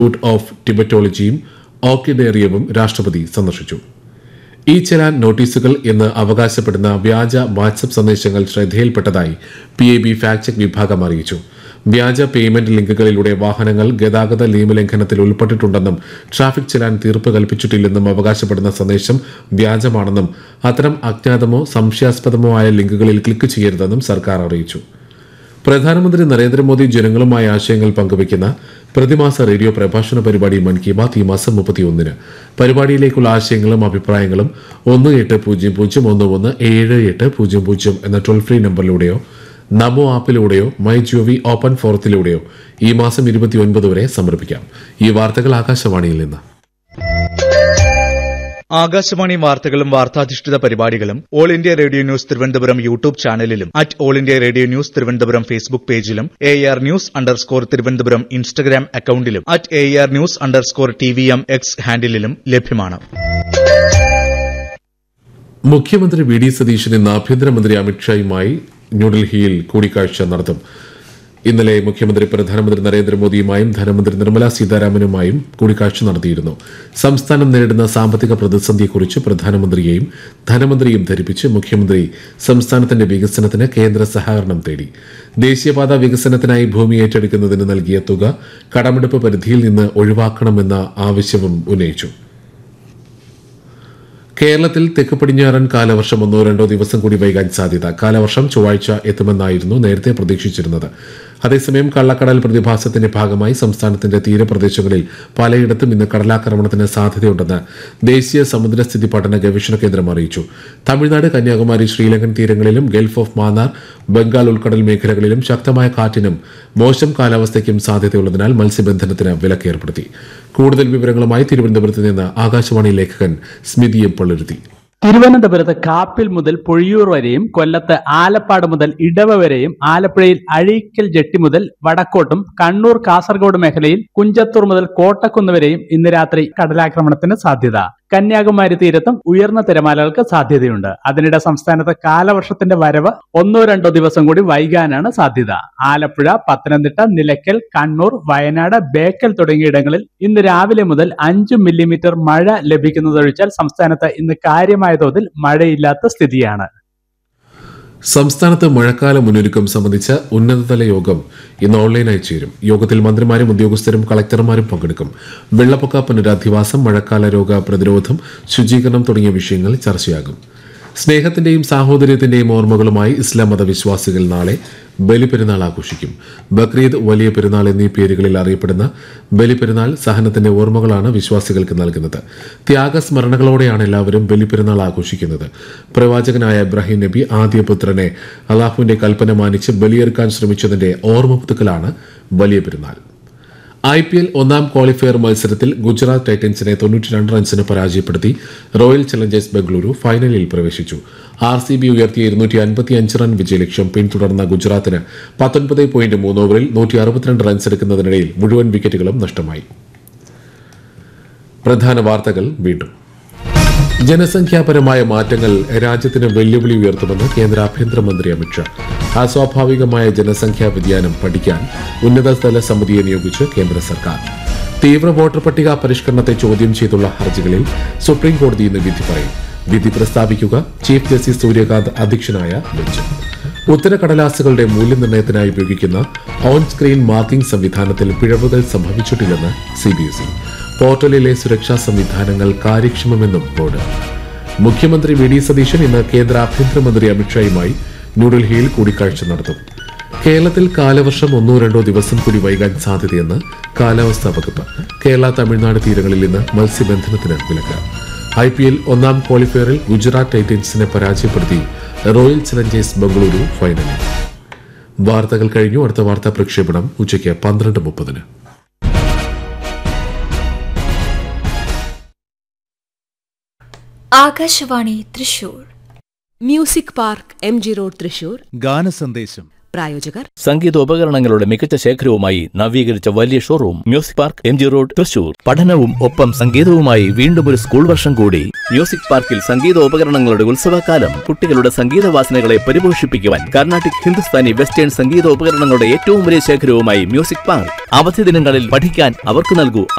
institute of ടിബറ്റോളജിയും ഓർക്കിഡേറിയവും രാഷ്ട്രപതി സന്ദർശിച്ചു ഈ ചലാൻ നോട്ടീസുകൾ എന്ന് അവകാശപ്പെടുന്ന വ്യാജ വാട്സപ്പ് സന്ദേശങ്ങൾ ശ്രദ്ധയിൽപ്പെട്ടതായി P A B fact check വിഭാഗം അറിയിച്ചു വ്യാജ പേയ്മെന്റ് ലിങ്കുകളിലൂടെ വാഹനങ്ങൾ ഗതാഗത നിയമലംഘനത്തിൽ ഉൾപ്പെട്ടിട്ടുണ്ടെന്നും ട്രാഫിക് ചലാൻ തീർപ്പ് കൽപ്പിച്ചിട്ടില്ലെന്നും അവകാശപ്പെടുന്ന സന്ദേശം വ്യാജമാണെന്നും അത്തരം അജ്ഞാതമോ സംശയാസ്പദമോ ആയ ലിങ്കുകളിൽ ക്ലിക്ക് ചെയ്യരുതെന്നും സർക്കാർ അറിയിച്ചു പ്രധാനമന്ത്രി നരേന്ദ്രമോദി ജനങ്ങളുമായി ആശയങ്ങൾ പങ്കുവയ്ക്കുന്ന പ്രതിമാസ റേഡിയോ പ്രഭാഷണ പരിപാടി മൻ കി ബാത് ഈ മാസം മുപ്പത്തിയൊന്നിന് പരിപാടിയിലേക്കുള്ള ആശയങ്ങളും അഭിപ്രായങ്ങളും ഒന്ന് എട്ട് പൂജ്യം പൂജ്യം ഒന്ന് ഒന്ന് ഏഴ് എട്ട് പൂജ്യം പൂജ്യം എന്ന ടോൾ ഫ്രീ നമ്പറിലൂടെയോ നമോ ആപ്പിലൂടെയോ മൈ ജിഒവി ഓപ്പൺ ഫോറത്തിലൂടെയോ ഈ മാസം ഇരുപത്തിയൊൻപത് വരെ സമർപ്പിക്കാം ഈ വാർത്തകൾ ആകാശവാണിയിൽ നിന്ന് ആകാശവാണി വാർത്തകളും വാർത്താധിഷ്ഠിത പരിപാടികളും All India Radio News Thiruvananthapuram YouTube ചാനലിലും at All India Radio News Thiruvananthapuram Facebook പേജിലും A R news underscore Thiruvananthapuram Instagram അക്കൌണ്ടിലും at A R news underscore T V M X ഹാൻഡിലും ലഭ്യമാണ് മുഖ്യമന്ത്രി വി ഡി സതീശൻ ഇന്ന് ആഭ്യന്തരമന്ത്രി അമിത്ഷായുമായി ന്യൂഡൽഹിയിൽ കൂടിക്കാഴ്ച നടത്തും ഇന്നലെ മുഖ്യമന്ത്രി പ്രധാനമന്ത്രി നരേന്ദ്രമോദിയുമായും ധനമന്ത്രി നിർമ്മല സീതാരാമനുമായും കൂടിക്കാഴ്ച നടത്തിയിരുന്നു സംസ്ഥാനം നേരിടുന്ന സാമ്പത്തിക പ്രതിസന്ധിയെക്കുറിച്ച് പ്രധാനമന്ത്രിയെയും ധനമന്ത്രിയും ധരിപ്പിച്ച് മുഖ്യമന്ത്രി സംസ്ഥാനത്തിന്റെ വികസനത്തിന് കേന്ദ്ര സഹകരണം തേടി ദേശീയപാത വികസനത്തിനായി ഭൂമി ഏറ്റെടുക്കുന്നതിന് നൽകിയ തുക കടമെടുപ്പ് പരിധിയിൽ നിന്ന് ഒഴിവാക്കണമെന്ന ആവശ്യവും ഉന്നയിച്ചു കേരളത്തിൽ തെക്ക് പടിഞ്ഞാറൻ കാലവർഷം ഒന്നോ രണ്ടോ ദിവസം കൂടി വൈകാൻ സാധ്യത കാലവർഷം ചൊവ്വാഴ്ച എത്തുമെന്നായിരുന്നു നേരത്തെ പ്രതീക്ഷിച്ചിരുന്നത് അതേസമയം കള്ളക്കടൽ പ്രതിഭാസത്തിന്റെ ഭാഗമായി സംസ്ഥാനത്തിന്റെ തീരപ്രദേശങ്ങളിൽ പലയിടത്തും ഇന്ന് കടലാക്രമണത്തിന് സാധ്യതയുണ്ടെന്ന് ദേശീയ സമുദ്രസ്ഥിതി പഠന ഗവേഷണ കേന്ദ്രം അറിയിച്ചു തമിഴ്നാട് കന്യാകുമാരി ശ്രീലങ്കൻ തീരങ്ങളിലും ഗൾഫ് ഓഫ് മാന്നാർ ബംഗാൾ ഉൾക്കടൽ മേഖലകളിലും ശക്തമായ കാറ്റിനും മോശം കാലാവസ്ഥയ്ക്കും സാധ്യതയുള്ളതിനാൽ മത്സ്യബന്ധനത്തിന് വിലക്കേർപ്പെടുത്തി കൂടുതൽ വിവരങ്ങളുമായി തിരുവനന്തപുരത്ത് നിന്ന് ആകാശവാണി ലേഖകൻ സ്മിതി എം പള്ളുരുത്തി തിരുവനന്തപുരത്ത് കാപ്പിൽ മുതൽ പൊഴിയൂർ വരെയും കൊല്ലത്ത് ആലപ്പാട് മുതൽ ഇടവ വരെയും ആലപ്പുഴയിൽ അഴീക്കൽ ജെട്ടി മുതൽ വടക്കോട്ടും കണ്ണൂർ കാസർഗോഡ് മേഖലയിൽ കുഞ്ചത്തൂർ മുതൽ കോട്ടക്കുന്ന് വരെയും ഇന്ന് രാത്രി കടലാക്രമണത്തിന് സാധ്യത കന്യാകുമാരി തീരത്തും ഉയർന്ന തിരമാലകൾക്ക് സാധ്യതയുണ്ട് അതിനിടെ സംസ്ഥാനത്ത് കാലവർഷത്തിന്റെ വരവ് ഒന്നോ രണ്ടോ ദിവസം കൂടി വൈകാനാണ് സാധ്യത ആലപ്പുഴ പത്തനംതിട്ട നിലയ്ക്കൽ കണ്ണൂർ വയനാട് ബേക്കൽ തുടങ്ങിയിടങ്ങളിൽ ഇന്ന് രാവിലെ മുതൽ അഞ്ച് മില്ലിമീറ്റർ മഴ ലഭിക്കുന്നതൊഴിച്ചാൽ സംസ്ഥാനത്ത് ഇന്ന് കാര്യമായ തോതിൽ മഴയില്ലാത്ത സ്ഥിതിയാണ് സംസ്ഥാനത്ത് മഴക്കാല മുന്നൊരുക്കം സംബന്ധിച്ച ഉന്നതതല യോഗം ഇന്ന് ഓൺലൈനായി ചേരും യോഗത്തിൽ മന്ത്രിമാരും ഉദ്യോഗസ്ഥരും കളക്ടർമാരും പങ്കെടുക്കും വെള്ളപ്പൊക്ക പുനരധിവാസം മഴക്കാല രോഗ പ്രതിരോധം ശുചീകരണം തുടങ്ങിയ വിഷയങ്ങൾ ചർച്ചയാകും സ്നേഹത്തിന്റെയും സാഹോദര്യത്തിന്റെയും ഓർമ്മകളുമായി ഇസ്ലാം മതവിശ്വാസികൾ നാളെ ബലിപെരുന്നാൾ ആഘോഷിക്കും ബക്രീദ് വലിയ പെരുന്നാൾ എന്നീ പേരുകളിൽ അറിയപ്പെടുന്ന ബലിപെരുന്നാൾ സഹനത്തിന്റെ ഓർമ്മകളാണ് വിശ്വാസികൾക്ക് നൽകുന്നത് ത്യാഗസ്മരണകളോടെയാണ് എല്ലാവരും ബലിപെരുന്നാൾ ആഘോഷിക്കുന്നത് പ്രവാചകനായ ഇബ്രാഹിം നബി ആദ്യ പുത്രനെ അള്ളാഹുവിന്റെ കൽപ്പന മാനിച്ച് ബലിയെറുക്കാൻ ശ്രമിച്ചതിന്റെ ഓർമ്മ പുതുക്കലാണ് വലിയ പെരുന്നാൾ ഐ പി എൽ ഒന്നാം ക്വാളിഫയർ മത്സരത്തിൽ ഗുജറാത്ത് ടൈറ്റൻസിനെ തൊണ്ണൂറ്റിരണ്ട് റൺസിന് പരാജയപ്പെടുത്തി റോയൽ ചലഞ്ചേഴ്സ് ബംഗളൂരു ഫൈനലിൽ പ്രവേശിച്ചു ആർ സി ബി ഉയർത്തിയ ഇരുന്നൂറ്റി അൻപത്തിയഞ്ച് റൺ വിജയലക്ഷ്യം പിന്തുടർന്ന ഗുജറാത്തിന് പത്തൊൻപത് പോയിന്റ് മൂന്ന് ഓവറിൽ നൂറ്റി അറുപത്തിരണ്ട് റൺസ് എടുക്കുന്നതിനിടയിൽ മുഴുവൻ വിക്കറ്റുകളും നഷ്ടമായി പ്രധാന വാർത്തകൾ വീണ്ടും ജനസംഖ്യാപരമായ മാറ്റങ്ങൾ രാജ്യത്തിന് വെല്ലുവിളി ഉയർത്തുമെന്ന് കേന്ദ്ര ആഭ്യന്തരമന്ത്രി അമിത്ഷാ അസ്വാഭാവികമായ ജനസംഖ്യാ വ്യതിയാനം പഠിക്കാൻ ഉന്നതതല സമിതിയെ നിയോഗിച്ച് കേന്ദ്ര സർക്കാർ തീവ്ര വോട്ടർ പട്ടിക പരിഷ്കരണത്തെ ചോദ്യം ചെയ്തുള്ള ഹർജികളിൽ സുപ്രീം കോടതി ഇന്ന് വിധി പറയും വിധി പ്രസ്താവിക്കുക ചീഫ് ജസ്റ്റിസ് സൂര്യകാന്ത് അധ്യക്ഷനായ ബെഞ്ച് ഉത്തരക്കടലാസുകളുടെ മൂല്യനിർണ്ണയത്തിനായി ഉപയോഗിക്കുന്ന ഓൺ സ്ക്രീൻ മാർക്കിംഗ് സംവിധാനത്തിൽ പിഴവുകൾ സംഭവിച്ചിട്ടില്ലെന്ന് സിബിഎസ്ഇ പോർട്ടലിലെ സുരക്ഷാ സംവിധാനങ്ങൾ കാര്യക്ഷമമെന്നും ബോർഡ് മുഖ്യമന്ത്രി വി ഡി സതീശൻ ഇന്ന് കേന്ദ്ര ആഭ്യന്തരമന്ത്രി അമിത്ഷായുമായി ന്യൂഡൽഹിയിൽ കൂടിക്കാഴ്ച നടത്തും കേരളത്തിൽ കാലവർഷം ഒന്നോ രണ്ടോ ദിവസം കൂടി വൈകാൻ സാധ്യതയെന്ന് കാലാവസ്ഥാ വകുപ്പ് കേരള തമിഴ്നാട് തീരങ്ങളിൽ ഇന്ന് മത്സ്യബന്ധനത്തിന് വിലക്ക് ഐ പി എൽ ഒന്നാം ക്വാളിഫയറിൽ ഗുജറാത്ത് ടൈറ്റൻസിനെ പരാജയപ്പെടുത്തി റോയൽ ചലഞ്ചേഴ്സ് ബംഗളൂരു ഫൈനലിൽ വാർത്തകൾ കഴിഞ്ഞു അടുത്ത വാർത്താ പ്രക്ഷേപണം ഉച്ചയ്ക്ക് പന്ത്രണ്ട് മുപ്പതിന് Akashvani Thrissur Music Park M G road Thrissur ഗാനസന്ദേശം പ്രായോജകർ സംഗീതോപകരണങ്ങളുടെ മികച്ച ശേഖരവുമായി നവീകരിച്ച വലിയ showroom Music Park M G road Thrissur പഠനവും ഒപ്പം സംഗീതവുമായി വീണ്ടും ഒരു സ്കൂൾ വർഷം കൂടി മ്യൂസിക് പാർക്കിൽ സംഗീതോപകരണങ്ങളുടെ ഉത്സവകാലം കുട്ടികളുടെ സംഗീത വാസനകളെ പരിപോഷിപ്പിക്കുവാൻ കർണാട്ടിക് ഹിന്ദുസ്ഥാനി വെസ്റ്റേൺ സംഗീതോപകരണങ്ങളുടെ ഏറ്റവും വലിയ ശേഖരവുമായി മ്യൂസിക് പാർക്ക് അവധി ദിനങ്ങളിൽ പഠിക്കാൻ അവർക്ക് നൽകൂ